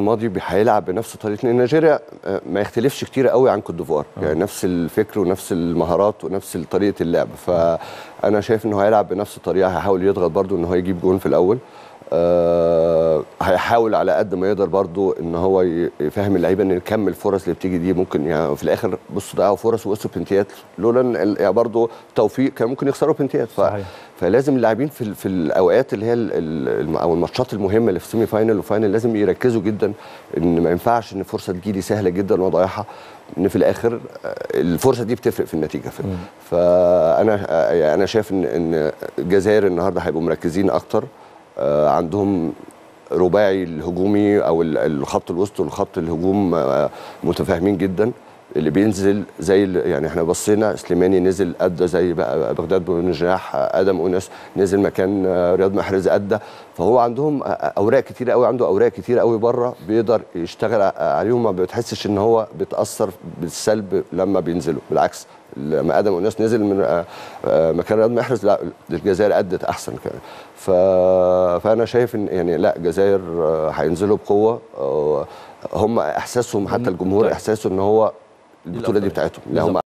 الماضي بي- هيلعب بنفس طريقه لأن نيجيريا آه، ما يختلفش كتير قوي عن كوت ديفوار يعني نفس الفكر ونفس المهارات ونفس طريقه اللعب فانا شايف انه هيلعب بنفس الطريقه هيحاول يضغط برده ان هو يجيب جون في الاول آه هيحاول على قد ما يقدر برضو ان هو ي- يفهم اللعيبه ان كم الفرص اللي بتيجي دي ممكن يعني في الاخر بصوا ضيعوا فرص ووصلوا بنتيات لولا إن ال- يعني برضو توفيق كان ممكن يخسروا بنتيات ف... صحيح. فلازم اللاعبين في ال- في الاوقات اللي هي ال- ال- او الماتشات المهمه اللي في سيمي فاينل وفاينل لازم يركزوا جدا ان ما ينفعش ان الفرصه تجيلي سهله جدا واضيعها ان في الاخر آه، الفرصه دي بتفرق في النتيجه في فانا آه، يعني انا شايف ان ان الجزائر النهارده هيبقوا مركزين اكتر آه، عندهم رباعي الهجومي او ال- الخط الوسط والخط الهجوم آه، متفاهمين جدا اللي بينزل زي ال- يعني احنا بصينا سليماني نزل ادى زي بقى بغداد بن جناح آه، ادم اونس نزل مكان آه، رياض محرز ادى فهو عندهم آه، اوراق كتير قوي عنده اوراق كتير قوي بره بيقدر يشتغل ع- عليهم ما بتحسش ان هو بيتاثر بالسلب لما بينزلوا بالعكس لما ادم اوناس نزل من آه، آه، مكان رياض محرز لا الجزائر ادت احسن كمان ف... فانا شايف ان يعني لا الجزائر آه، هينزلوا بقوه آه، هم احساسهم حتى الجمهور طيب. احساسه ان هو البطوله دي الأفضلية. بتاعتهم لا هم